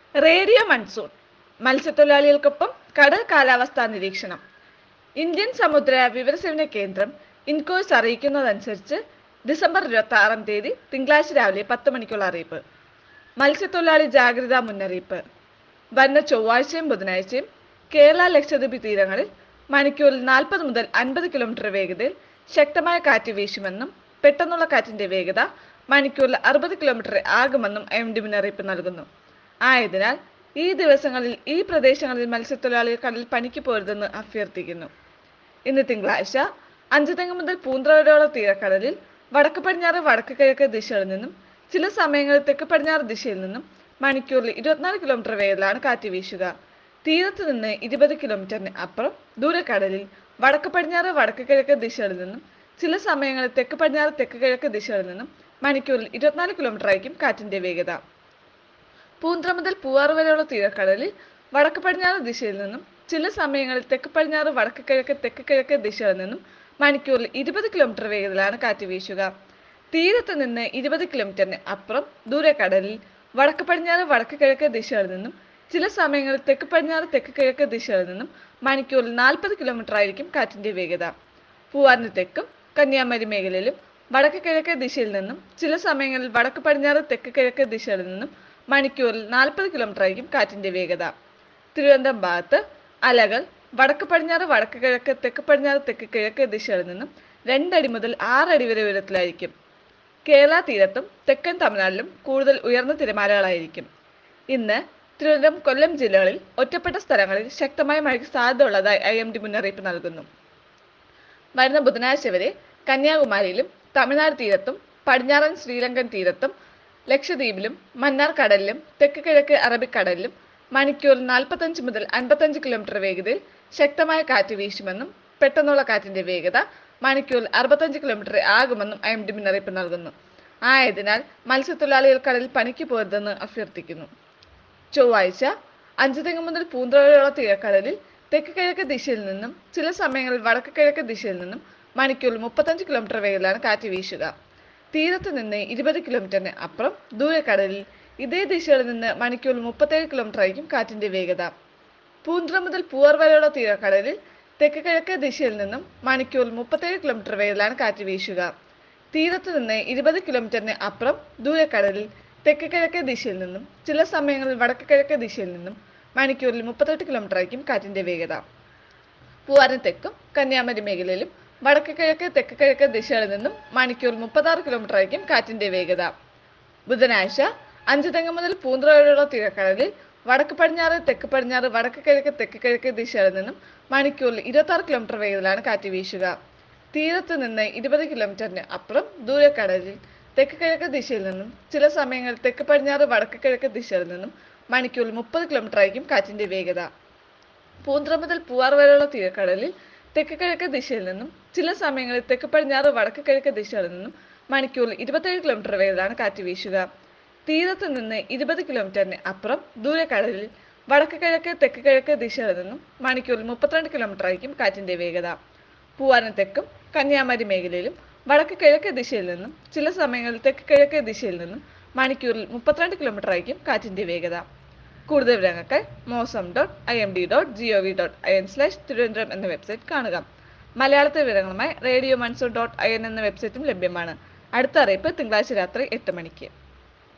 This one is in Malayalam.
റേഡിയോ മൺസൂൺ മത്സ്യത്തൊഴിലാളികൾക്കൊപ്പം കടൽ കാലാവസ്ഥാ നിരീക്ഷണം ഇന്ത്യൻ സമുദ്ര വിവരസേവന കേന്ദ്രം ഇൻകോഴ്സ് അറിയിക്കുന്നതനുസരിച്ച് ഡിസംബർ ഇരുപത്തി ആറാം തീയതി തിങ്കളാഴ്ച രാവിലെ പത്ത് മണിക്കുള്ള അറിയിപ്പ് മത്സ്യത്തൊഴിലാളി ജാഗ്രതാ മുന്നറിയിപ്പ് വരുന്ന ചൊവ്വാഴ്ചയും ബുധനാഴ്ചയും കേരള ലക്ഷദ്വീപ് തീരങ്ങളിൽ മണിക്കൂറിൽ നാൽപ്പത് മുതൽ അൻപത് കിലോമീറ്റർ വേഗതയിൽ ശക്തമായ കാറ്റ് വീശുമെന്നും പെട്ടെന്നുള്ള കാറ്റിന്റെ വേഗത മണിക്കൂറിൽ അറുപത് കിലോമീറ്റർ ആകുമെന്നും എം ഡി മുന്നറിയിപ്പ് നൽകുന്നു ആയതിനാൽ ഈ ദിവസങ്ങളിൽ ഈ പ്രദേശങ്ങളിൽ മത്സ്യത്തൊഴിലാളികൾ കടലിൽ പണിക്ക് പോരുതെന്ന് അഭ്യർത്ഥിക്കുന്നു ഇന്ന് തിങ്കളാഴ്ച അഞ്ചുതെങ്ങ് മുതൽ പൂന്തറ വരെയുള്ള തീരക്കടലിൽ വടക്ക് പടിഞ്ഞാറ് വടക്ക് കിഴക്ക് ദിശയിൽ നിന്നും ചില സമയങ്ങളിൽ തെക്ക് പടിഞ്ഞാറ് ദിശയിൽ നിന്നും മണിക്കൂറിൽ ഇരുപത്തിനാല് കിലോമീറ്റർ വേഗത്തിലാണ് കാറ്റ് വീശുക തീരത്ത് നിന്ന് ഇരുപത് കിലോമീറ്ററിന് അപ്പുറം ദൂരക്കടലിൽ വടക്ക് പടിഞ്ഞാറ് വടക്ക് കിഴക്ക് ദിശയിൽ നിന്നും ചില സമയങ്ങളിൽ തെക്ക് പടിഞ്ഞാറ് തെക്ക് കിഴക്ക് ദിശയിൽ നിന്നും മണിക്കൂറിൽ ഇരുപത്തിനാല് കിലോമീറ്റർ ആയിരിക്കും കാറ്റിന്റെ വേഗത പൂന്തറ മുതൽ പൂവാറ് വരെയുള്ള തീരക്കടലിൽ വടക്ക് പടിഞ്ഞാറ് ദിശയിൽ നിന്നും ചില സമയങ്ങളിൽ തെക്ക് പടിഞ്ഞാറ് വടക്ക് കിഴക്ക് തെക്ക് കിഴക്ക് ദിശയിൽ നിന്നും മണിക്കൂറിൽ ഇരുപത് കിലോമീറ്റർ വേഗത്തിലാണ് കാറ്റ് വീശുക തീരത്ത് നിന്ന് ഇരുപത് കിലോമീറ്ററിന് അപ്പുറം ദൂരക്കടലിൽ വടക്ക് പടിഞ്ഞാറ് വടക്ക് കിഴക്ക് ദിശയിൽ നിന്നും ചില സമയങ്ങളിൽ തെക്ക് പടിഞ്ഞാറ് തെക്ക് കിഴക്ക് ദിശയിൽ നിന്നും മണിക്കൂറിൽ നാൽപ്പത് കിലോമീറ്റർ ആയിരിക്കും കാറ്റിന്റെ വേഗത പൂവാറിന് തെക്കും കന്യാകുമാരി മേഖലയിലും വടക്ക് കിഴക്ക് ദിശയിൽ നിന്നും ചില സമയങ്ങളിൽ വടക്ക് പടിഞ്ഞാറ് തെക്ക് കിഴക്ക് ദിശയിൽ നിന്നും മണിക്കൂറിൽ നാൽപ്പത് കിലോമീറ്റർ ആയിരിക്കും കാറ്റിന്റെ വേഗത തിരുവനന്തപുരം ഭാഗത്ത് അലകൾ വടക്ക് പടിഞ്ഞാറ് വടക്ക് കിഴക്ക് തെക്ക് പടിഞ്ഞാറ് തെക്ക് കിഴക്ക് ദിശയിൽ നിന്നും രണ്ടടി മുതൽ ആറടി വരെ ഉയരത്തിലായിരിക്കും കേരള തീരത്തും തെക്കൻ തമിഴ്നാട്ടിലും കൂടുതൽ ഉയർന്ന തിരമാലകളായിരിക്കും ഇന്ന് തിരുവനന്തപുരം കൊല്ലം ജില്ലകളിൽ ഒറ്റപ്പെട്ട സ്ഥലങ്ങളിൽ ശക്തമായ മഴയ്ക്ക് സാധ്യതയുള്ളതായി ഐ എം ഡി മുന്നറിയിപ്പ് നൽകുന്നു വരുന്ന ബുധനാഴ്ച വരെ കന്യാകുമാരിയിലും തമിഴ്നാട് തീരത്തും പടിഞ്ഞാറൻ ശ്രീലങ്കൻ തീരത്തും ലക്ഷദ്വീപിലും മന്നാർ കടലിലും തെക്ക് കിഴക്ക് അറബിക്കടലിലും മണിക്കൂറിൽ നാൽപ്പത്തഞ്ച് മുതൽ അൻപത്തഞ്ച് കിലോമീറ്റർ വേഗതയിൽ ശക്തമായ കാറ്റ് വീശുമെന്നും പെട്ടെന്നുള്ള കാറ്റിന്റെ വേഗത മണിക്കൂറിൽ അറുപത്തഞ്ച് കിലോമീറ്റർ ആകുമെന്നും ഐ എം ഡി മുന്നറിയിപ്പ് നൽകുന്നു ആയതിനാൽ മത്സ്യത്തൊഴിലാളികൾ കടലിൽ പണിക്ക് പോരുതെന്ന് അഭ്യർത്ഥിക്കുന്നു ചൊവ്വാഴ്ച അഞ്ചുതെങ്ങ് മുതൽ പൂന്തറ വരെയുള്ള തീരക്കടലിൽ തെക്ക് കിഴക്ക് ദിശയിൽ നിന്നും ചില സമയങ്ങളിൽ വടക്ക് കിഴക്ക് ദിശയിൽ നിന്നും മണിക്കൂറിൽ മുപ്പത്തഞ്ച് കിലോമീറ്റർ വേഗത്തിലാണ് കാറ്റ് വീശുക തീരത്ത് നിന്ന് ഇരുപത് കിലോമീറ്ററിന് അപ്പുറം ദൂരക്കടലിൽ ഇതേ ദിശയിൽ നിന്ന് മണിക്കൂറിൽ മുപ്പത്തേഴ് കിലോമീറ്റർ ആയിരിക്കും കാറ്റിന്റെ വേഗത പൂന്തറ മുതൽ പൂവാർ വരെയുള്ള തീരക്കടലിൽ തെക്ക് കിഴക്ക് ദിശയിൽ നിന്നും മണിക്കൂറിൽ മുപ്പത്തേഴ് കിലോമീറ്റർ വേഗത്തിലാണ് കാറ്റ് വീശുക തീരത്ത് നിന്ന് ഇരുപത് കിലോമീറ്ററിന് അപ്പുറം ദൂരക്കടലിൽ തെക്ക് കിഴക്ക് ദിശയിൽ നിന്നും ചില സമയങ്ങളിൽ വടക്ക് കിഴക്ക് ദിശയിൽ നിന്നും മണിക്കൂറിൽ മുപ്പത്തെട്ട് കിലോമീറ്റർ ആയിരിക്കും കാറ്റിന്റെ വേഗത പൂവാറിന് തെക്കും കന്യാകുമാരി മേഖലയിലും വടക്ക് കിഴക്ക് തെക്ക് കിഴക്ക് ദിശകളിൽ നിന്നും മണിക്കൂറിൽ മുപ്പത്താറ് കിലോമീറ്റർ ആയിരിക്കും കാറ്റിന്റെ വേഗത ബുധനാഴ്ച അഞ്ചുതെങ്ങ് മുതൽ പൂന്തറ വരെയുള്ള തീരക്കടലിൽ വടക്ക് പടിഞ്ഞാറ് തെക്ക് പടിഞ്ഞാറ് വടക്ക് കിഴക്ക് തെക്ക് കിഴക്ക് ദിശകളിൽ നിന്നും മണിക്കൂറിൽ ഇരുപത്തി കിലോമീറ്റർ വേഗത്തിലാണ് കാറ്റ് വീശുക തീരത്ത് നിന്ന് ഇരുപത് കിലോമീറ്ററിന് അപ്പുറം ദൂരക്കടലിൽ തെക്ക് കിഴക്ക് ദിശയിൽ നിന്നും ചില സമയങ്ങളിൽ തെക്ക് പടിഞ്ഞാറ് വടക്ക് കിഴക്ക് ദിശയിൽ നിന്നും മണിക്കൂറിൽ മുപ്പത് കിലോമീറ്റർ ആയിരിക്കും കാറ്റിന്റെ വേഗത പൂന്തറ മുതൽ പൂവാർ വരെയുള്ള തീരക്കടലിൽ തെക്ക് കിഴക്ക് ദിശയിൽ നിന്നും ചില സമയങ്ങളിൽ തെക്ക് പടിഞ്ഞാറ് വടക്ക് കിഴക്ക് ദിശകളിൽ നിന്നും മണിക്കൂറിൽ ഇരുപത്തേഴ് കിലോമീറ്റർ വേഗത്തിലാണ് കാറ്റ് വീശുക തീരത്ത് നിന്ന് ഇരുപത് കിലോമീറ്ററിന് അപ്പുറം ദൂരക്കടലിൽ വടക്ക് കിഴക്ക് തെക്ക് കിഴക്ക് ദിശകളിൽ നിന്നും മണിക്കൂറിൽ മുപ്പത്തിരണ്ട് കിലോമീറ്റർ ആയിരിക്കും കാറ്റിന്റെ വേഗത പൂവാറിന് തെക്കും കന്യാകുമാരി മേഖലയിലും വടക്ക് കിഴക്ക് ദിശയിൽ നിന്നും ചില സമയങ്ങളിൽ തെക്ക് കിഴക്ക് ദിശയിൽ നിന്നും മണിക്കൂറിൽ മുപ്പത്തിരണ്ട് കിലോമീറ്റർ ആയിരിക്കും കാറ്റിന്റെ വേഗത കൂടുതൽ വിവരങ്ങൾക്കായി Mausam dot I M D dot G O V dot I N slash Thiruvananthapuram എന്ന വെബ്സൈറ്റ് കാണുക മലയാളത്തെ വിവരങ്ങളുമായി radio monsoon dot I N എന്ന വെബ്സൈറ്റും ലഭ്യമാണ് അടുത്ത അറിയിപ്പ് തിങ്കളാഴ്ച രാത്രി എട്ട് മണിക്ക്